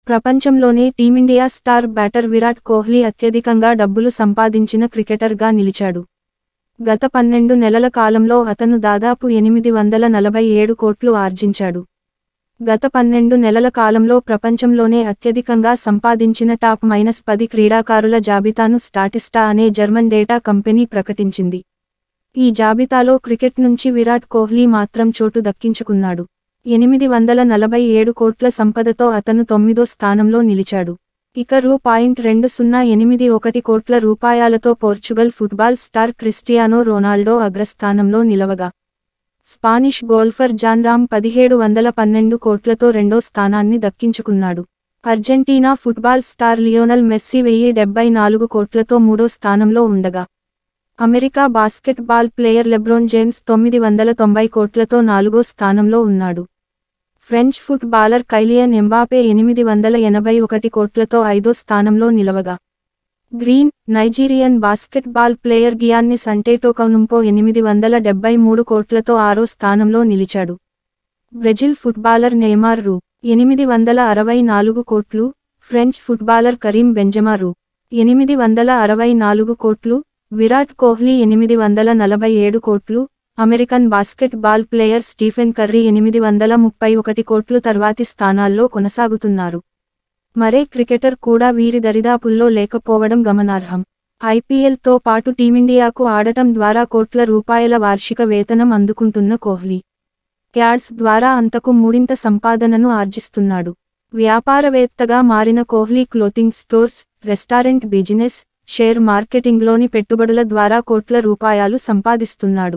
ప్రపంచంలోనే team India star batter Virat Kohli అత్యధికంగా డబ్బులు సంపాదించిన క్రికెటర్గా నిలిచాడు గత పన్నెండు నెలల కాలంలో అతను దాదాపు ఎనిమిది వందల నలభై ఏడు కోట్లు ఆర్జించాడు గత పన్నెండు నెలల కాలంలో ప్రపంచంలోనే అత్యధికంగా సంపాదించిన టాప్ మైనస్ పది క్రీడాకారుల జాబితాను స్టాటిస్టా అనే జర్మన్ డేటా కంపెనీ ప్రకటించింది ఈ జాబితాలో క్రికెట్ నుంచి విరాట్ కోహ్లీ మాత్రం చోటు దక్కించుకున్నాడు ఎనిమిది వందల నలభై ఏడు కోట్ల సంపదతో అతను తొమ్మిదో స్థానంలో నిలిచాడు ఇక రూ పాయింట్ రెండు సున్నా ఎనిమిది ఒకటి కోట్ల రూపాయలతో Portugal football star Cristiano Ronaldo అగ్రస్థానంలో నిలవగా స్పానిష్ గోల్ఫర్ జాన్ రామ్ పదిహేడు వందల పన్నెండు కోట్లతో రెండో స్థానాన్ని దక్కించుకున్నాడు Argentina football star Lionel Messi వెయ్యి డెబ్బై నాలుగు కోట్లతో మూడో స్థానంలో ఉండగా America basketball player LeBron James తొమ్మిది వందల తొంభై కోట్లతో నాలుగో స్థానంలో ఉన్నాడు ఫ్రెంచ్ ఫుట్బాలర్ కైలియన్ ఎంబాపే ఎనిమిది వందల ఎనభై ఒకటి కోట్లతో ఐదో స్థానంలో నిలవగా Greek Nigerian basketball player Giannis Antetokounmpo ఎనిమిది వందల డెబ్బై మూడు కోట్లతో ఆరో స్థానంలో నిలిచాడు బ్రెజిల్ ఫుట్బాలర్ నెయ్మార్ రూ ఎనిమిది వందల అరవై నాలుగు కోట్లు ఫ్రెంచ్ ఫుట్బాలర్ కరీం బెంజమా రూ ఎనిమిది వందల అరవై నాలుగు కోట్లు విరాట్ కోహ్లీ ఎనిమిది వందల నలభై ఏడు కోట్లు American basketball player Stephen Curry ఎనిమిది వందల ముప్పై ఒకటి కోట్లు తర్వాతి స్థానాల్లో కొనసాగుతున్నారు మరే క్రికెటర్ కూడా వీరి దరిదాపుల్లో లేకపోవడం గమనార్హం ఐపీఎల్తో పాటు టీమిండియాకు ఆడటం ద్వారా కోట్ల రూపాయల వార్షిక వేతనం అందుకుంటున్న కోహ్లీ యాడ్స్ ద్వారా అంతకు మూడింత సంపాదనను ఆర్జిస్తున్నాడు వ్యాపారవేత్తగా మారిన Kohli clothing stores restaurant business share మార్కెటింగ్లోని పెట్టుబడుల ద్వారా కోట్ల రూపాయలు సంపాదిస్తున్నాడు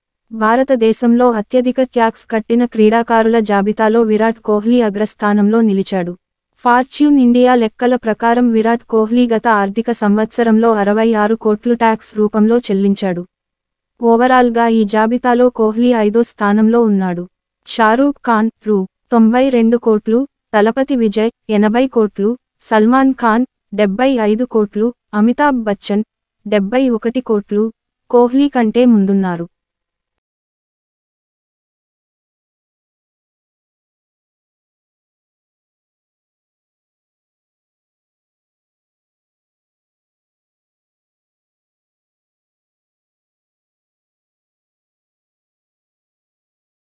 భారతదేశంలో అత్యధిక ట్యాక్స్ కట్టిన క్రీడాకారుల జాబితాలో విరాట్ కోహ్లీ అగ్రస్థానంలో నిలిచాడు ఫార్చ్యూన్ ఇండియా లెక్కల ప్రకారం విరాట్ కోహ్లీ గత ఆర్థిక సంవత్సరంలో అరవై ఆరు కోట్లు ట్యాక్స్ రూపంలో చెల్లించాడు ఓవరాల్గా ఈ జాబితాలో కోహ్లీ ఐదో స్థానంలో ఉన్నాడు షారూక్ ఖాన్ రూ తొంభై రెండు కోట్లు తలపతి విజయ్ ఎనభై కోట్లు సల్మాన్ ఖాన్ డెబ్బై ఐదు కోట్లు అమితాబ్ బచ్చన్ డెబ్బై ఒకటి కోట్లు కోహ్లీ కంటే ముందున్నారు